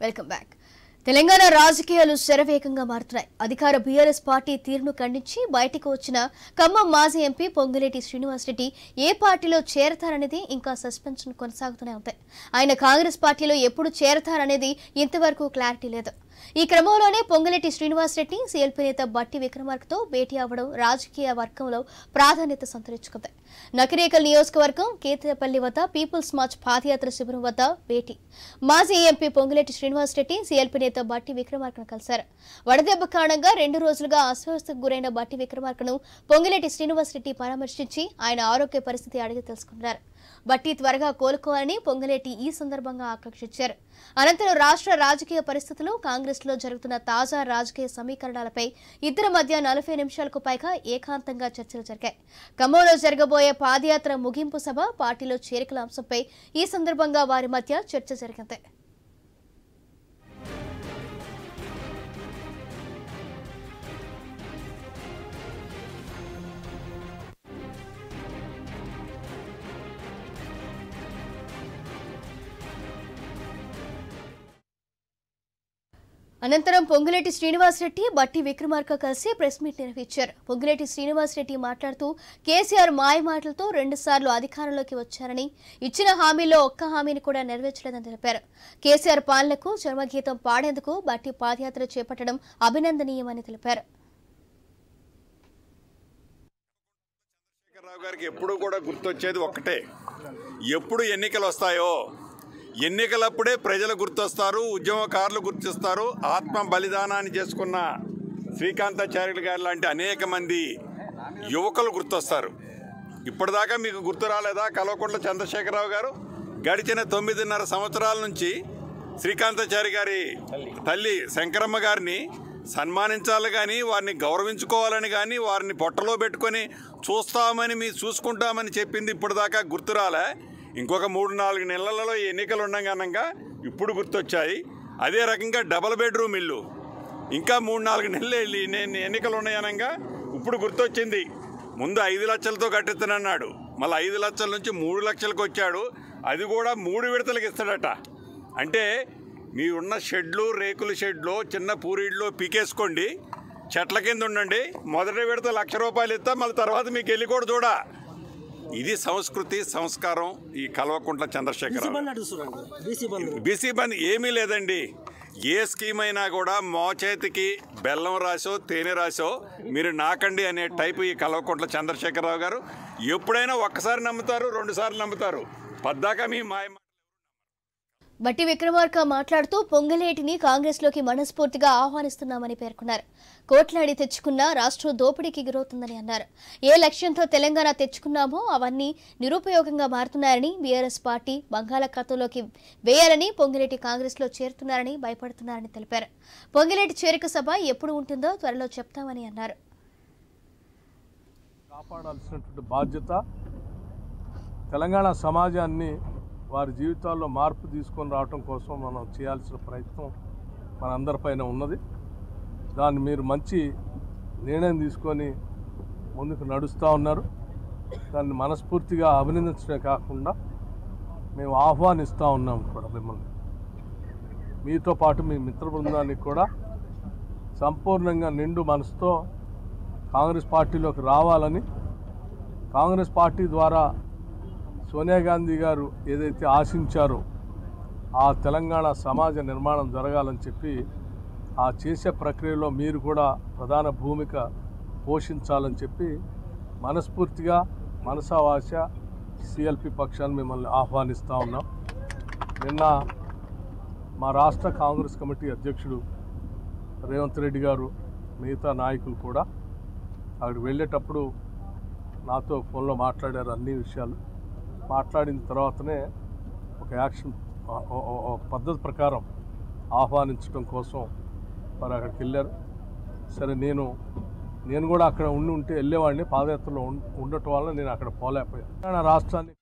welcome back Telangana రాజకీయాలు శరవేగంగా మారుతున్నాయి అధికార బీఆర్ఎస్ పార్టీ తీరును ఖండించి బయటకు వచ్చిన ఖమ్మం మాజీ ఎంపీ పొంగులేటి శ్రీనివాసరెడ్డి ఏ పార్టీలో చేరతారనేది ఇంకా సస్పెన్స్ కొనసాగుతూనే ఉంటాయి ఆయన కాంగ్రెస్ పార్టీలో ఎప్పుడు చేరతారనేది ఇంతవరకు క్లారిటీ లేదు ఈ క్రమంలోనే పొంగులేటి శ్రీనివాసరెడ్డి సీఎల్పీ నేత బట్టి విక్రమార్కతో భేటీ అవ్వడం రాజకీయ వర్గంలో ప్రాధాన్యత సంతరించుకుంది నకిరేకల్ నియోజకవర్గం కేతపల్లి వద్ద పీపుల్స్ మార్చ్ పాదయాత్ర శిబిరం వద్ద భేటీ మాజీ ఎంపీ పొంగులేటి శ్రీనివాసరెడ్డి సీఎల్పీ నేత బట్టి విక్రమార్కను కలిశారు వడదెబ్బ కారణంగా రెండు రోజులుగా అస్వస్థకు గురైన బట్టి విక్రమార్కను పొంగులేటి శ్రీనివాసరెడ్డి పరామర్శించి ఆయన ఆరోగ్య పరిస్థితి అడిగి తెలుసుకున్నారు బట్టి త్వరగా కోలుకోవాలని పొంగులేటి ఈ సందర్భంగా ఆకాంక్షించారు అనంతరం రాష్ట్ర రాజకీయ పరిస్థితులు కాంగ్రెస్ లో జరుగుతున్న తాజా రాజకీయ సమీకరణాలపై ఇద్దరి మధ్య నలభై నిమిషాలకు పైగా ఏకాంతంగా చర్చలు జరిగాయి ఖమ్మంలో జరగబోయే పాదయాత్ర ముగింపు సభ పార్టీలో చేరికల అంశంపై ఈ సందర్భంగా వారి మధ్య చర్చ జరిగింది అనంతరం పొంగులేటి శ్రీనివాసరెడ్డి బట్టి విక్రమార్క కలిసి ప్రెస్ మీట్ నిర్వహించారు పొంగులేటి శ్రీనివాసరెడ్డి మాట్లాడుతూ కేసీఆర్ మాయ మాటలతో రెండుసార్లు అధికారంలోకి వచ్చారని ఇచ్చిన హామీలో ఒక్క హామీని కూడా నెరవేర్చలేదని తెలిపారు కేసీఆర్ పాలనకు జన్మగీతం పాడేందుకు బట్టి పాదయాత్ర చేపట్టడం అభినందనీయమని తెలిపారు చంద్రశేఖరరావు గారికి ఎప్పుడు కూడా గుర్తొచ్చేది ఒక్కటే ఎప్పుడు ఎన్నికలు వస్తాయో ఎన్నికలప్పుడే ప్రజలు గుర్తొస్తారు ఉద్యమకారులు గుర్తిస్తారు ఆత్మ బలిదానాన్ని చేసుకున్న శ్రీకాంతాచార్యులు గారు లాంటి అనేక మంది యువకులు గుర్తొస్తారు ఇప్పటిదాకా మీకు గుర్తు రాలేదా కల్వకుంట్ల చంద్రశేఖరరావు గారు గడిచిన తొమ్మిదిన్నర సంవత్సరాల నుంచి శ్రీకాంతాచారి గారి తల్లి శంకరమ్మ గారిని సన్మానించాలి కానీ వారిని గౌరవించుకోవాలని కానీ వారిని పొట్టలో పెట్టుకొని చూస్తామని మీ చూసుకుంటామని చెప్పింది ఇప్పటిదాకా గుర్తురాలే ఇంకొక మూడు నాలుగు నెలలలో ఈ ఎన్నికలు ఉండగానంగా ఇప్పుడు గుర్తొచ్చాయి అదే రకంగా డబల్ బెడ్రూమ్ ఇల్లు ఇంకా మూడు నాలుగు నెలలు వెళ్ళి నేను ఎన్నికలు ఉన్నాయనగా ఇప్పుడు గుర్తొచ్చింది ముందు ఐదు లక్షలతో కట్టిస్తానన్నాడు మళ్ళీ ఐదు లక్షల నుంచి మూడు లక్షలకు వచ్చాడు అది కూడా మూడు విడతలకు ఇస్తాడట అంటే మీ ఉన్న షెడ్లు రేకుల షెడ్లో చిన్న పూరీడ్లో పీకేసుకోండి చెట్ల కింద ఉండండి మొదటి విడత లక్ష రూపాయలు ఇస్తా మళ్ళీ తర్వాత మీకు వెళ్ళి కూడా చూడా ఇది సంస్కృతి సంస్కారం ఈ కల్వకుంట్ల చంద్రశేఖర బంద్ నడుస్తురండి బీసీ బంద్ బీసీ బంద్ ఏమీ లేదండి ఏ స్కీమ్ అయినా కూడా మోచేతికి బెల్లం రాసో తేనె రాసో మీరు నాకండి అనే టైపు ఈ కల్వకుంట్ల చంద్రశేఖరరావు గారు ఎప్పుడైనా ఒక్కసారి నమ్ముతారు రెండు సార్లు నమ్ముతారు పద్దాక మీ మాయ బట్టి విక్రమార్క మాట్లాడుతూ పొంగలేటిని కాంగ్రెస్లోకి మనస్ఫూర్తిగా ఆహ్వానిస్తున్నామని పేర్కొన్నారు కోట్లాడి తెచ్చుకున్న రాష్ట్రం దోపిడీకి గురవుతుందని అన్నారు ఏ లక్ష్యంతో తెలంగాణ తెచ్చుకున్నామో అవన్నీ నిరుపయోగంగా మారుతున్నారని బీఆర్ఎస్ పార్టీ బంగాళాఖాతంలోకి వేయాలని పొంగిలేటి కాంగ్రెస్లో చేరుతున్నారని భయపడుతున్నారని తెలిపారు పొంగిలేటి చేరిక సభ ఎప్పుడు ఉంటుందో త్వరలో చెప్తామని అన్నారు కాపాడాల్సినటువంటి బాధ్యత తెలంగాణ సమాజాన్ని వారి జీవితాల్లో మార్పు తీసుకొని రావటం కోసం మనం చేయాల్సిన ప్రయత్నం మనందరిపైన ఉన్నది దాన్ని మీరు మంచి నిర్ణయం తీసుకొని ముందుకు నడుస్తూ ఉన్నారు దాన్ని మనస్ఫూర్తిగా అభినందించడమే కాకుండా మేము ఆహ్వానిస్తూ ఉన్నాం కూడా మిమ్మల్ని మీతో పాటు మీ మిత్ర బృందానికి కూడా సంపూర్ణంగా నిండు మనసుతో కాంగ్రెస్ పార్టీలోకి రావాలని కాంగ్రెస్ పార్టీ ద్వారా సోనియా గాంధీ గారు ఏదైతే ఆశించారో ఆ తెలంగాణ సమాజ నిర్మాణం జరగాలని చెప్పి ఆ చేసే ప్రక్రియలో మీరు కూడా ప్రధాన భూమిక పోషించాలని చెప్పి మనస్ఫూర్తిగా మనసావాస సిఎల్పి పక్షాన్ని మిమ్మల్ని ఆహ్వానిస్తూ ఉన్నాం నిన్న మా రాష్ట్ర కాంగ్రెస్ కమిటీ అధ్యక్షుడు రేవంత్ రెడ్డి గారు మిగతా నాయకులు కూడా అక్కడికి వెళ్ళేటప్పుడు నాతో ఫోన్లో మాట్లాడారు అన్ని విషయాలు మాట్లాడిన తర్వాతనే ఒక యాక్షన్ ఒక- ఒక- ఒక పద్ధతి ప్రకారం ఆహ్వానించడం కోసం వారు అక్కడికి వెళ్ళారు సరే నేను నేను కూడా అక్కడ ఉండి ఉంటే వెళ్ళేవాడిని పాదయాత్రలో ఉం- ఉండటం వల్ల నేను అక్కడ పోలేకపోయాను తెలంగాణ రాష్ట్రాన్ని